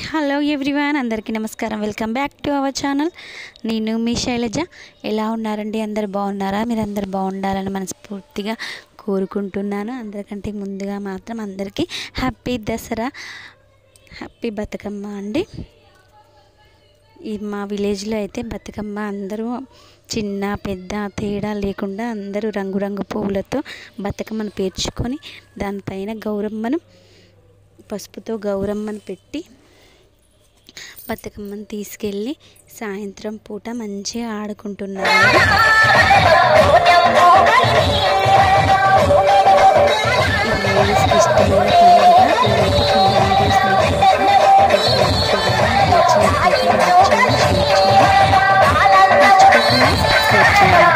hello everyone అందరికీ నమస్కారం welcome back to our channel నేను మీ శైలజ ఎలా ఉన్నారండి అందరు బాగున్నారా మీరు అందరు బాగుండాలని మనస్ఫూర్తిగా కోరుకుంటున్నాను అందరికంటే ముందుగా మాత్రం అందరికీ హ్యాపీ దసరా హ్యాపీ బతుకమ్మ అండి ఈ మా విలేజ్లో అయితే బతుకమ్మ అందరూ చిన్న పెద్ద తేడా లేకుండా అందరూ రంగురంగు పువ్వులతో బతుకమ్మను పేర్చుకొని దానిపైన గౌరమ్మను పసుపుతో గౌరమ్మను పెట్టి బతుకమ్మను తీసుకెళ్ళి సాయంత్రం పూట మంచిగా ఆడుకుంటున్నారు ఇది లేడీస్కి ఇష్టమైన పండుగ నేనైతే కొన్ని వీడియోస్ మీకు కోసం నచ్చినట్లయితే లైక్ చేయండి షేర్ చేయండి మర్చిపోకుండా సబ్స్క్రైబ్ చేయండి